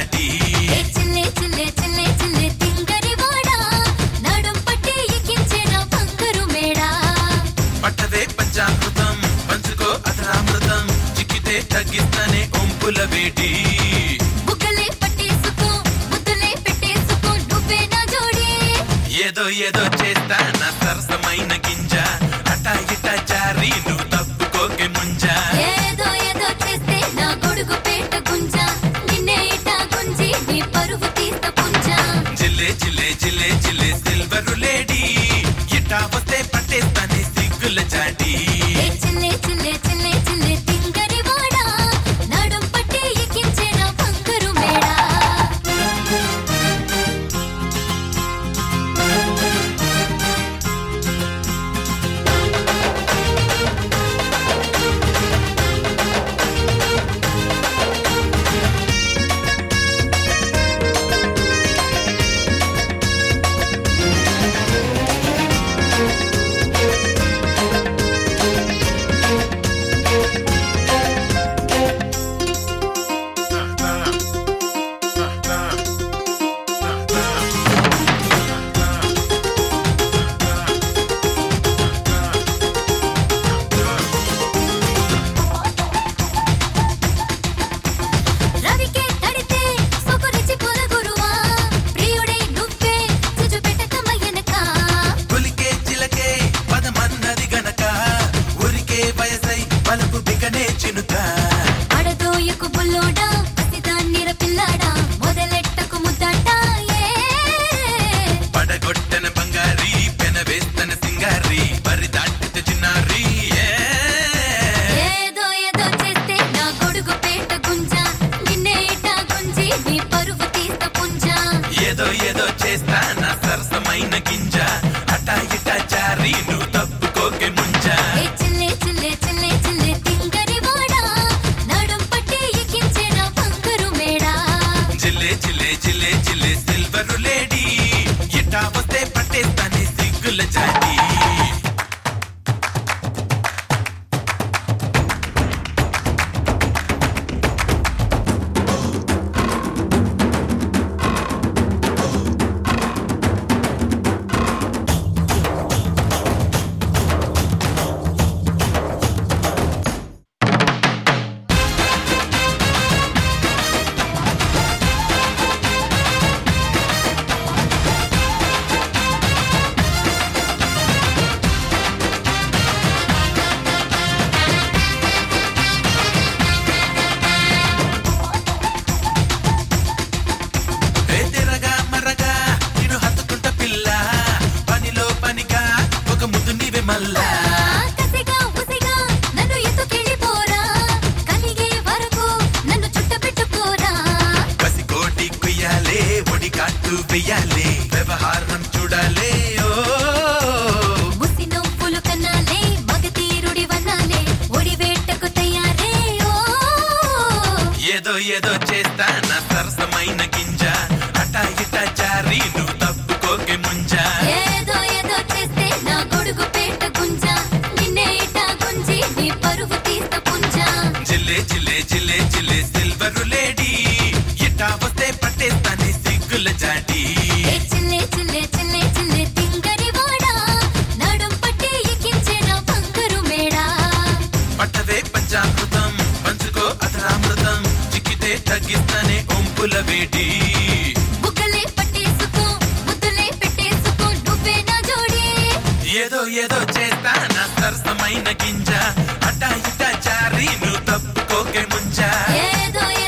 చాటి ఏ చిల్లే చిల్లే చిల్లే చిల్లే తింగరి వాడా నడుం పట్టి ఎక్కించిన బంగారు మేడా పట్టవే పంచామృతం పంచుకో అధరామృతం చిక్కితే తగ్గిస్తానే ఒంపుల వేడి బుగ్గలే పట్టేసుకో ముద్దులే పెట్టేసుకో నువ్వే నా జోడి ఏదో ఏదో చేస్తా నా సరసమైన గింజ అటా ఇటా జారి నువ్వు తప్పుకోకే ముంజా ఏదో ఏదో చేస్తే నా గొడుగు పేట గుంజ నిన్నే ఇటా గుంజి నీ పరువు తీస్త పుంజ జిల్లే జిల్లే జిల్లే జిల్లే సిల్వరు లేడీ ఇట్టా వస్తే పట్టేస్తానే సిగ్గుల చాటి ఏ చిల్లే చిల్లే చిల్లే చిల్లే తింగరి వాడా నడుం పట్టి ఎక్కించిన బంగారు మేడా రవికే తడితే సొకరిచి పొల గురువా ప్రియుడే నువ్వే చిజు పెట్టకమయ్యనక పులికే చిలకే పదమన్నది గనక ఊరికే వయసై పలుపు బిగనే చినుక అడదోయకు బుల్లోడా అసిదాన్నిర పిల్లాడా మొదలెట్టకు ముద్దాట ఏ పడగొట్టన బంగారి పెన వేస్తన సింగారి బరి దాటిత చిన్నారి ఏ. ఏదో ఏదో చేస్తే నా గొడుగు పేట గుంజ నిన్నే ఇటా గుంజి నీ పరువు తీస్త పుంజ ఏదో ఏదో చేస్తా నా సరసమైన గింజ అటా ఇటా జారి నువ్వు తప్పుకోకే ముంజా ఏ చిల్లే చిల్లే చిల్లే చిల్లే తింగరి వాడా నడుం పట్టి ఎక్కించిన బంగారు మేడా జిల్లే జిల్లే జిల్లే జిల్లే సిల్వరు లేడీ ఇట్టా వస్తే పట్టేస్తానే సిగ్గుల జాతి ఎదరగా మరగా నేను హత్తుకుంట పిల్ల పనిలో పనిగా ఒక ముద్దు నీవే మల్లా కసిగా ఉసిగా నన్ను ఎత్తుకెళ్ళిపోరా కలిగే వరకు నన్ను చుట్టపెట్టుకోరా కసి కోటి కుయ్యాలే ఒడి కాటు వెయ్యాలే వ్యవహారం చూడాలే ఓ ముసి నవ్వులు కన్నాలే మగ తీరుడి వన్నాలే ఒడి వేటకు తయారే ఓ ఏదో ఏదో చేస్తా నా సరసమైన గింజ అటా ఇటా జారి నువ్వు తప్పుకోకే ముంజా ఏదో ఏదో చేస్తే నా గొడుగు పేట గుంజ నిన్నే ఇటా గుంజి నీ పరువు తీస్త పుంజ జిల్లే జిల్లే జిల్లే జిల్లే సిల్వరు లేడీ ఇట్టా వస్తే పట్టేస్తానే సిగ్గుల జాటి ఏ చిల్లే చిల్లే చిల్లే చిల్లే తింగరి వాడా నడుం పట్టి ఎక్కించిన బంగారు మేడా పట్టవే పంచామృతం పంచుకో అధరామృతం చిక్కితే తగ్గిస్తానే ఒంపుల వేడి బుగ్గలే పట్టేసుకో ముద్దులే పెట్టేసుకో నువ్వే నా జోడి ఏదో ఏదో చేస్తా నా సరసమైన గింజ అటా ఇటా జారి నువ్వు తప్పుకోకే ముంజా ఏదో